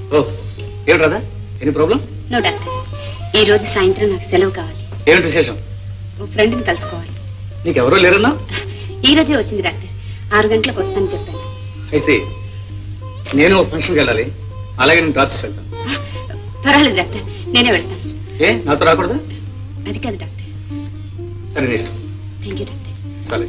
ఓ ఏమిటి రాదా any problem no doctor ఈ రోజు సాయంత్రం నాకు సెలవు కావాలి ఏమిటి విశేషం ఓ ఫ్రెండ్ని కలుసుకోవాలి నీకెవరూ లేరన్నా ఈ రోజే వచ్చింది డాక్టర్ ఆరు గంటలకు వస్తానని చెప్పాను అయితే నేను ఒక ఫంక్షన్కి వెళ్ళాలి అలాగే నేను డ్రాప్ చేసి వెళ్తాను పర్వాలేదు డాక్టర్ నేనే వెళ్తాను ఏ నాతో రాకూడదా అది కాదు డాక్టర్ సరే నీ ఇష్టం థ్యాంక్ యూ డాక్టర్ సరే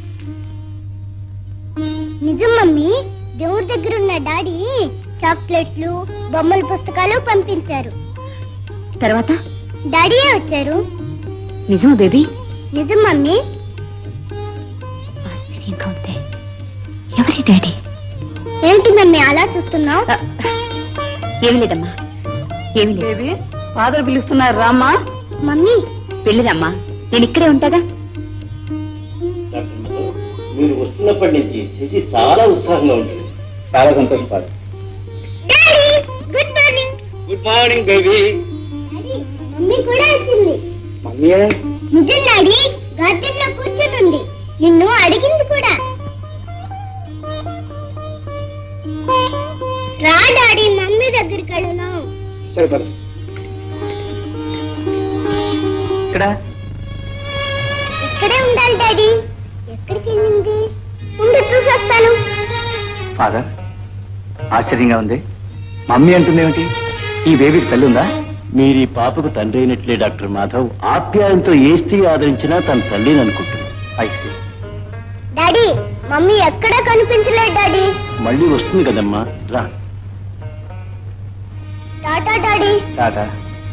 నిజం మమ్మీ దేవుడి దగ్గర ఉన్న డాడీ చాక్లెట్లు బొమ్మల పుస్తకాలు పంపించారు తర్వాత డాడీయే వచ్చారు నిజమా బేబీ నిజం మమ్మీ ఆశ్చర్యంగా ఉంది ఎవరి డాడీ ఏంటి మమ్మీ అలా చూస్తున్నావు ఏమి లేదమ్మా ఏమి లేదు ఫాదర్ పిలుస్తున్నారు రామ్మా మమ్మీ వెళ్ళిరమ్మా నేను ఇక్కడే ఉంటాగా డాక్టర్ మధు, మీరు వస్తున్నప్పటి నుంచి శశి చాలా ఉత్సాహంగా ఉంటుంది చాలా సంతోషం పాదు daddy good morning good morning baby daddy mummy కూడా వచ్చింది మమ్మీ నిజం డాడీ గార్డెన్ లో కూర్చొని ఉంది నిన్ను అడిగింది కూడా రా డాడీ మమ్మీ దగ్గరికి వెళ్దాం సరే పద ఇక్కడ ఇక్కడే ఉండాలి డాడీ ఎక్కడికి వెళ్ళింది ఉండి చూసొస్తాను ఫాదర్ ఆశ్చర్యంగా ఉంది మమ్మీ అంటుంది ఏమిటి ఈ బేబీకి తల్లి ఉందా మీరు ఈ పాపకు తండ్రి అయినట్లే డాక్టర్ మాధవ్ ఆప్యాయంతో ఏ స్త్రీ ఆదరించినా తన తల్లిని అనుకుంటుంది అయితే డాడీ మమ్మీ ఎక్కడా కనిపించలేదు డాడీ మళ్ళీ వస్తుంది కదమ్మా రా టాటా డాడీ టాటా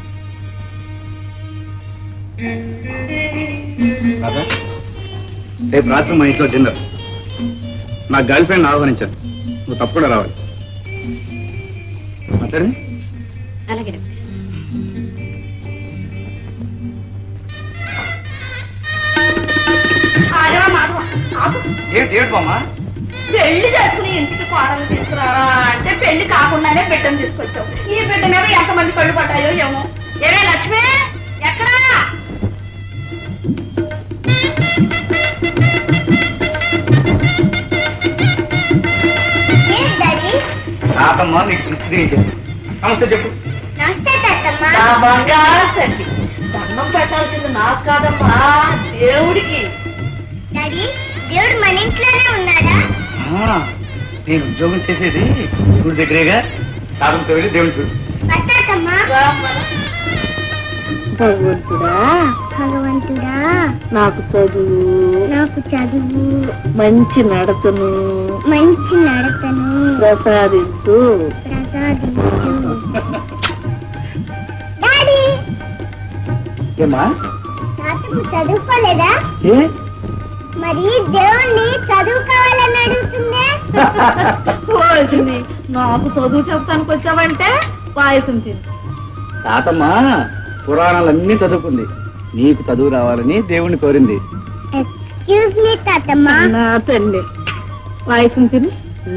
రాధా రేపు రాత్రి మా ఇంట్లో డిన్నర్ నా గర్ల్ ఫ్రెండ్ ఆహ్వానించాను నువ్వు తప్పకుండా రావాలి మాట్లాడి అలాగే డాక్టర్ ఏంటి ఏంటి బామ్మ పెళ్లి చేసుకుని ఇంటికి కోడలు తీసుకురారా అంటే పెళ్లి కాకుండానే బిడ్డను తీసుకొచ్చావు ఈ బిడ్డ మీద ఎంతమంది కళ్ళు పడ్డాయో ఏమో ఏరే లక్ష్మి ఎక్కడా ఏంటి డాడీ తాతమ్మ నీకు తృప్తి చెప్పు నమస్తే చెప్పు నమస్తే తాతమ్మ నా బంగారు తల్లి దండం పెట్టాల్సింది నాకు కాదమ్మా దేవుడికి డాడీ దేవుడు మన ఇంట్లోనే ఉన్నాడా ఆ, నేను ఉద్యోగం చేసేది దేవుడి దగ్గరేగా తాతంతో వెళ్ళి దేవుడి చూడు పట్టాతమ్మా రా పద. భగవంతుడా భగవంతుడా నాకు చదువు నాకు చదువు మంచి నడతను మంచి నడతను ప్రసాదించు ప్రసాదించు డాడీ ఏమా తాతకు చదువుకోలేదా ఏ మరి దేవుణ్ణి చదువుకోవాలని అడుగుతుందే పోసింది నాకు చదువు చెప్తానికి వచ్చావంటే పాయసం తిని తాతమ్మ పురాణాలన్నీ చదువుకుంది నీకు చదువు రావాలని దేవుణ్ణి కోరింది ఎక్స్క్యూజ్ మీ తాతమ్మ నా తల్లి పాయసం తిని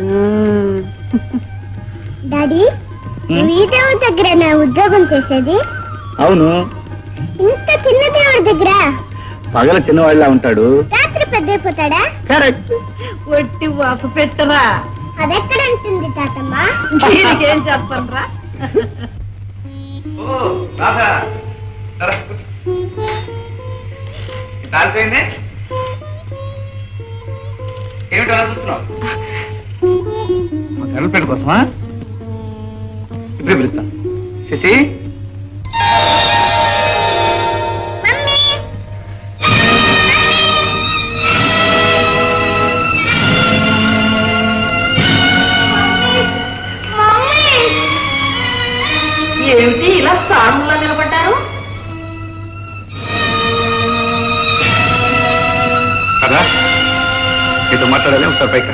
డాడీ ఈ దేవుడి దగ్గర నా ఉద్యోగం చేసేది అవును ఇంత చిన్న దేవుడి దగ్గర పగల చిన్నవాళ్ళ ఉంటాడు రాత్రి పెద్దయిపోతాడా కరెక్ట్ ఒట్టి వాపు పెట్టరా అదెక్కడ ఉంటుంది తాతమ్మ దీనికేం చెప్పను రా ఏమిటి అలా చూస్తున్నావు మా గర్ల్ ఫ్రెండ్ కోసమా ఇప్పుడే పిలుస్తా శశి మమ్మీ మమ్మీ ఏమిటి ఇలా స్థానంలో నిలబడ్డారు కదా నీతో మాట్లాడాలి ఒకసారి పైకి రా.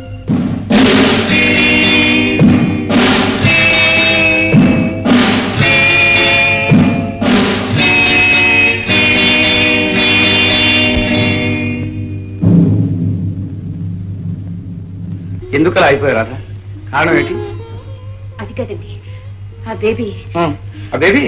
ఎందుకు అలా అయిపోయారు రాధా కారణం ఏంటి అది కదండి ఆ బేబీ ఆ, ఆ బేబీ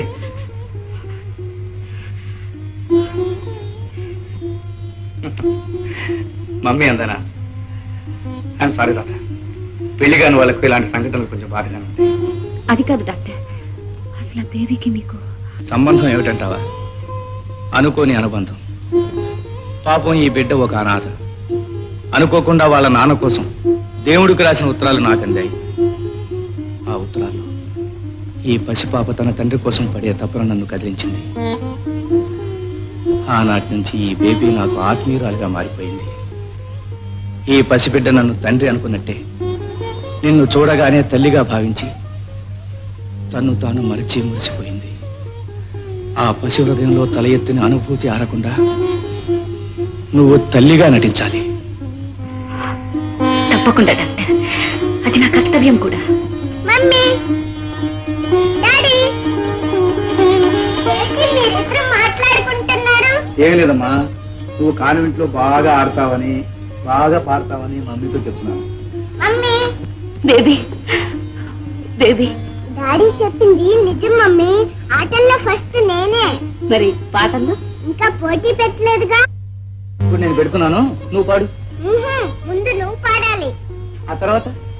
మమ్మీ అందనా ఐఎమ్ సారీ రాధా పెళ్లి కాని వాళ్ళకు ఇలాంటి సంఘటనలు కొంచెం బాధగానే ఉంటాయి అది కాదు డాక్టర్ అసలు ఆ బేబీకి మీకు సంబంధం ఏమిటంటావా అనుకోని అనుబంధం పాపం ఈ బిడ్డ ఒక అనాథ అనుకోకుండా వాళ్ళ నాన్న కోసం దేవుడికి రాసిన ఉత్తరాలు నాకు అందాయి ఆ ఉత్తరాలు ఈ పసిపాప తన తండ్రి కోసం పడే తపన నన్ను కదిలించింది ఆనాటి నుంచి ఈ బేబీ నాకు ఆత్మీయురాలుగా మారిపోయింది ఈ పసిబిడ్డ నన్ను తండ్రి అనుకున్నట్టే నిన్ను చూడగానే తల్లిగా భావించి తన్ను తాను మరిచి మురిసిపోయింది ఆ పసి హృదయంలో తల ఎత్తిన అనుభూతి ఆరకుండా నువ్వు తల్లిగా నటించాలి తప్పకుండా డాక్టర్ అది నా కర్తవ్యం కూడా మమ్మీ డాడీ ఏంటి మీరిద్దరు మాట్లాడుకుంటున్నారు ఏం లేదమ్మా నువ్వు కాన్వెంట్ లో బాగా ఆడతావని బాగా పాడతావని మమ్మీతో చెప్తున్నాను మమ్మీ బేబీ బేబీ డాడీ చెప్పింది నిజం మమ్మీ ఆటల్లో ఫస్ట్ నేనే మరి పాటల్లో ఇంకా పోటీ పెట్టలేదుగా ఇప్పుడు నేను పెడుతున్నాను నువ్వు పాడు ఉహుం, ముందు నువ్వు పాడాలి ఆ తర్వాత